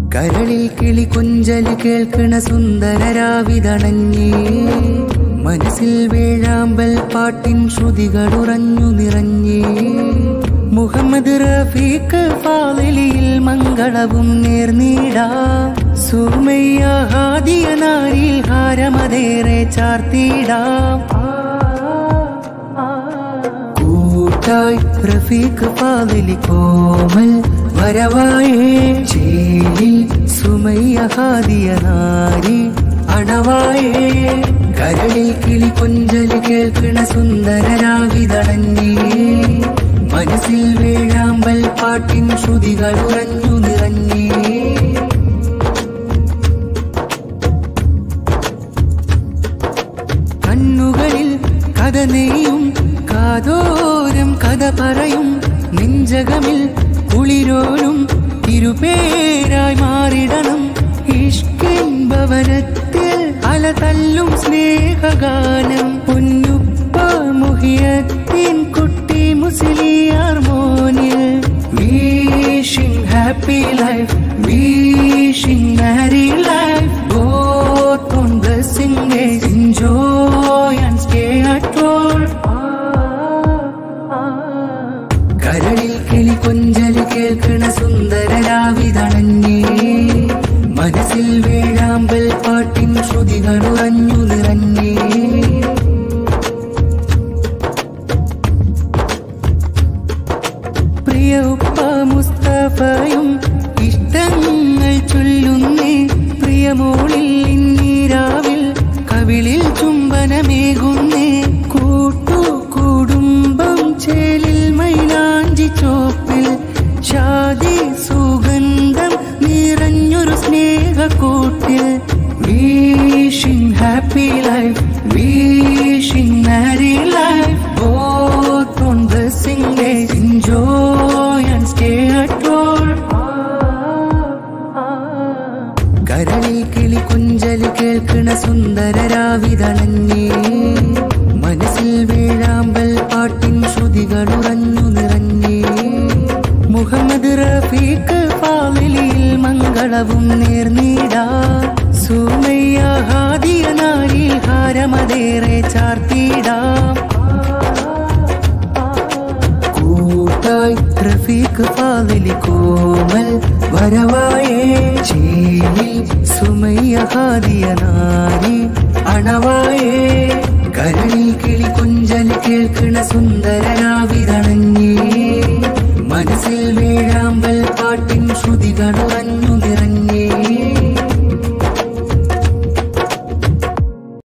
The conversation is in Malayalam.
കരളിൽ കിളി കൊഞ്ചല് കേൾക്കണ സുന്ദര രാവിതണഞ്ഞേ മനസ്സിൽ വേഴാമ്പൽ പാട്ടിൻ ശ്രുതികളുറഞ്ഞു നിറഞ്ഞേ മുഹമ്മദ് റഫീഖ് ഫാലിലിയിൽ മംഗളവും നേർന്നീടാ സുമയ്യ ഹാദിയ നാരിൽ ഹാരമതേറെ ചാർത്തിടാം കൂട്ടായി റഫീഖ് ഫാദിലി കോമൽ വരവായേ ചേലി സുമയ്യ ഹാദിയ നാരി അണവായേ കരളിൽ കിളി കൊഞ്ചല് കേൾക്കണ സുന്ദര രാവിതണഞ്ഞേ മനസ്സിൽ വേഴാമ്പൽ പാട്ടിൻ ശ്രുതികൾ ഉറഞ്ഞു നിറഞ്ഞേ കണ്ണുകളിൽ കഥ നെയ്യും കാതോരം കഥ പറയും നെഞ്ചകമിൽ കുളിരോലും തിരുപേരായി മാറിടണം ഇഷ്കിൻ ഭവനത്തിൽ അല തല്ലും സ്നേഹഗാനം പൊന്നുപ്പ മുഹിയത്തിൻ കുട്ടി മുസ്ലിയാർ മോനിൽ wishing happy life wishing marry life both on blessing days enjoy and stay at home കരളിൽ കിളി കൊഞ്ചല് കേൾക്കണ സുന്ദര രാവിതണഞ്ഞേ മനസ്സിൽ വേഴാമ്പൽ പാട്ടിൻ ശ്രുതികൾ ഉറഞ്ഞു നിറഞ്ഞേ പ്രിയ ഉപ്പ മുസ്തഫയും ഇഷ്ടങ്ങൾ ചൊല്ലുന്നേ പ്രിയമോളിൽ ഇന്നീരാവിൽ കവിളിൽ ചുംബനമേകുന്നേ കൂട്ടു കുടുംബം ചേലിൽ മൈലാഞ്ചി ചോപ്പിൽ ഷാദി സുഗന്ധം നിറഞ്ഞൊരു സ്നേഹക്കൂട്ടിൽ wishing happy life wishing marry life both on blessing days enjoy and stay at home കരളിൽ കിളി കൊഞ്ചല് കേൾക്കണ സുന്ദര രാവിതണഞ്ഞേ മനസ്സിൽ വേഴാമ്പൽ പാട്ടിൻ ശ്രുതികൾ ഉറഞ്ഞു നിറഞ്ഞേ മുഹമ്മദ് റഫീഖ് ഫാലിലിയിൽ മംഗളവും നേർന്നീടാ സുമയ്യ ഹാദിയ നാരിൽ ഹാരമതേറെ ചാർത്തിടാം കൂട്ടായി റഫീഖ് ഫാദിലി കോമൽ വരവായേ ചേലി സുമയ്യ ഹാദിയ നാരി